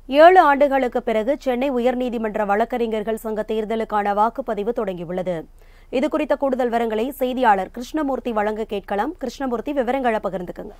ஏழு ஆண்டுகளுக்கு பிறகு சென்னை உயர்நீதிமன்ற வழக்கறிஞர்கள் சங்க தேர்தலுக்கான வாக்குப்பதிவு தொடங்கியுள்ளது இது குறித்த கூடுதல் விவரங்களை செய்தியாளர் கிருஷ்ணமூர்த்தி வழங்க கேட்கலாம் கிருஷ்ணமூர்த்தி விவரங்களை பகிர்ந்துக்குங்க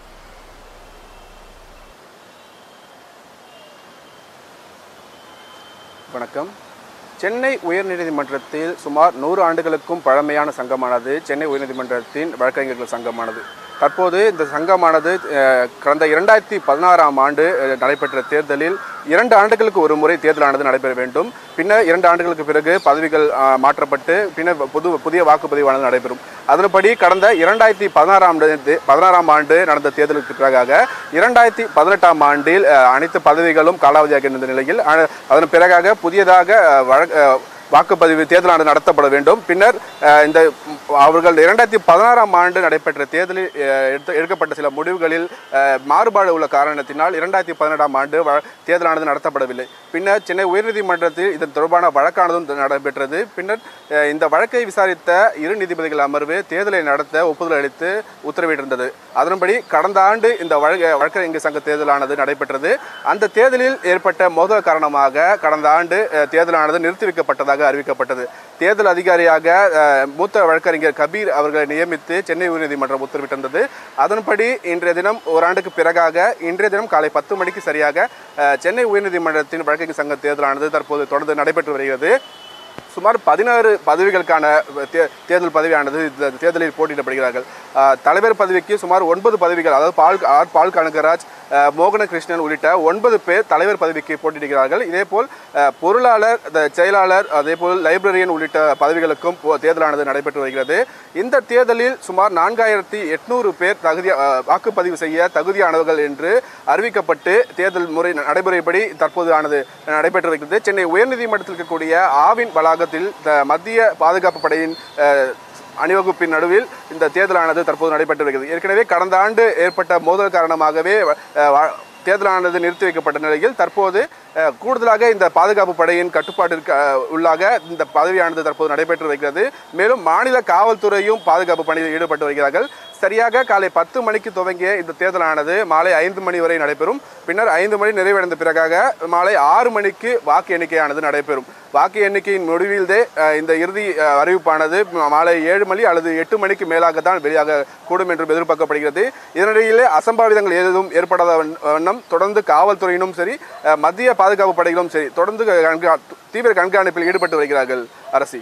வணக்கம் சென்னை உயர்நீதிமன்றத்தில் சுமார் நூறு ஆண்டுகளுக்கும் பழமையான சங்கமானது சென்னை உயர்நீதிமன்றத்தின் வழக்கறிஞர்கள் சங்கமானது தற்போது இந்த சங்கமானது அஹ், கடந்த இரண்டாயிரத்தி பதினாறாம் ஆண்டு அஹ், நடைபெற்ற தேர்தலில் இரண்டு ஆண்டுகளுக்கு ஒரு முறை தேர்தலானது நடைபெற வேண்டும் பின்னர் இரண்டு ஆண்டுகளுக்கு பிறகு பதவிகள் அஹ், மாற்றப்பட்டு பின்னர் புது புதிய வாக்குப்பதிவானது நடைபெறும் அதன்படி கடந்த இரண்டாயிரத்தி பதினாறாம் ஆண்டு பதினாறாம் ஆண்டு நடந்த தேர்தலுக்கு பிறகாக இரண்டாயிரத்தி பதினெட்டாம் ஆண்டில் அஹ், அனைத்து பதவிகளும் காலாவதியாக இருந்த நிலையில் அஹ், அதன் பிறகாக புதியதாக அஹ், வழ- அஹ், வாக்குப்பதிவு தேர்தலானது நடத்தப்பட வேண்டும் பின்னர் அஹ், இந்த ம், அவர்கள் இரண்டாயிரத்தி பதினாறாம் ஆண்டு நடைபெற்ற தேர்தலில் அஹ், எடுத்த எடுக்கப்பட்ட சில முடிவுகளில் அஹ், மாறுபாடு உள்ள காரணத்தினால் இரண்டாயிரத்தி பதினெட்டாம் ஆண்டு வ- தேர்தலானது நடத்தப்படவில்லை பின்னர் சென்னை உயர்நீதிமன்றத்தில் இதன் தொடர்பான வழக்கானதும் நடைபெற்றது பின்னர் அஹ், இந்த வழக்கை விசாரித்த இரு நீதிபதிகள் அமர்வு தேர்தலை நடத்த ஒப்புதல் அளித்து உத்தரவிட்டிருந்தது அதன்படி கடந்த ஆண்டு இந்த வழக்க வழக்கறிஞர் சங்க தேர்தலானது நடைபெற்றது அந்த தேர்தலில் ஏற்பட்ட மோதல் காரணமாக கடந்த ஆண்டு அஹ், தேர்தலானது நிறுத்தி வைக்கப்பட்டதாக அறிவிக்கப்பட்டது தேர்தல் அதிகாரியாக அஹ், மூத்த வழக்கறிஞர் கபீர் அவர்களை நியமித்து சென்னை உயர்நீதிமன்றம் உத்தரவிட்டிருந்தது அதன்படி இன்றைய தினம் ஓராண்டுக்கு பிறகாக இன்றைய தினம் காலை பத்து மணிக்கு சரியாக அஹ், சென்னை உயர்நீதிமன்றத்தின் வழக்கறிஞர் சங்க தேர்தலானது தற்போது தொடர்ந்து நடைபெற்று வருகிறது சுமார் பதினாறு பதவிகளுக்கான தே- தேர்தல் பதவியானது இந்த தேர்தலில் போட்டியிடப்படுகிறார்கள் ஆஹ் தலைவர் பதவிக்கு சுமார் ஒன்பது பதவிகள் அதாவது பால் ஆர் பால் கனகராஜ் ஆஹ் மோகன கிருஷ்ணன் உள்ளிட்ட ஒன்பது பேர் தலைவர் பதவிக்கு போட்டியிடுகிறார்கள் இதேபோல் ஆஹ் பொருளாளர் த- செயலாளர் அதேபோல் லைப்ரரியன் உள்ளிட்ட பதவிகளுக்கும் போ- தேர்தலானது நடைபெற்று வருகிறது இந்த தேர்தலில் சுமார் நான்காயிரத்தி எட்நூறு பேர் தகுதி ஆஹ் வாக்குப்பதிவு செய்ய தகுதியானவர்கள் என்று அறிவிக்கப்பட்டு தேர்தல் முறை நடைமுறைப்படி தற்போது ஆனது நடைபெற்று வருகிறது சென்னை உயர்நீதிமன்றத்தில் இருக்கக்கூடிய ஆவின் வளாகத்தில் த- மத்திய பாதுகாப்பு படையின் அஹ், அணிவகுப்பின் நடுவில் இந்த தேர்தலானது தற்போது நடைபெற்று வருகிறது ஏற்கனவே கடந்த ஆண்டு ஏற்பட்ட மோதல் காரணமாகவே அஹ், வா- தேர்தலானது நிறுத்தி வைக்கப்பட்ட நிலையில் தற்போது அஹ், கூடுதலாக இந்த பாதுகாப்பு படையின் கட்டுப்பாட்டிற்கு அஹ், உள்ளாக இந்த பதவியானது தற்போது நடைபெற்று வருகிறது மேலும் மாநில காவல்துறையும் பாதுகாப்பு பணியில் ஈடுபட்டு வருகிறார்கள் சரியாக காலை பத்து மணிக்கு துவங்கிய இந்த தேர்தலானது மாலை ஐந்து மணி வரை நடைபெறும் பின்னர் ஐந்து மணி நிறைவடைந்த பிறகாக மாலை ஆறு மணிக்கு வாக்கு எண்ணிக்கையானது நடைபெறும் வாக்கு எண்ணிக்கையின் முடிவில்தே அஹ், இந்த இறுதி அஹ், அறிவிப்பானது மாலை ஏழு மணி அல்லது எட்டு மணிக்கு மேலாக தான் வெளியாக கூடும் என்றும் எதிர்பார்க்கப்படுகிறது இதனிடையிலே அசம்பாவிதங்கள் ஏதும் ஏற்படாத வண்ண- வண்ணம் தொடர்ந்து காவல்துறையினும் சரி அஹ், மத்திய பாதுகாப்பு படைகளும் சரி தொடர்ந்து கண்கா- தீவிர கண்காணிப்பில் ஈடுபட்டு வருகிறார்கள் அரசி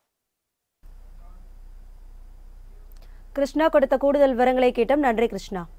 கிருஷ்ணா கொடுத்த கூடுதல் விவரங்களை கேட்டோம் நன்றி கிருஷ்ணா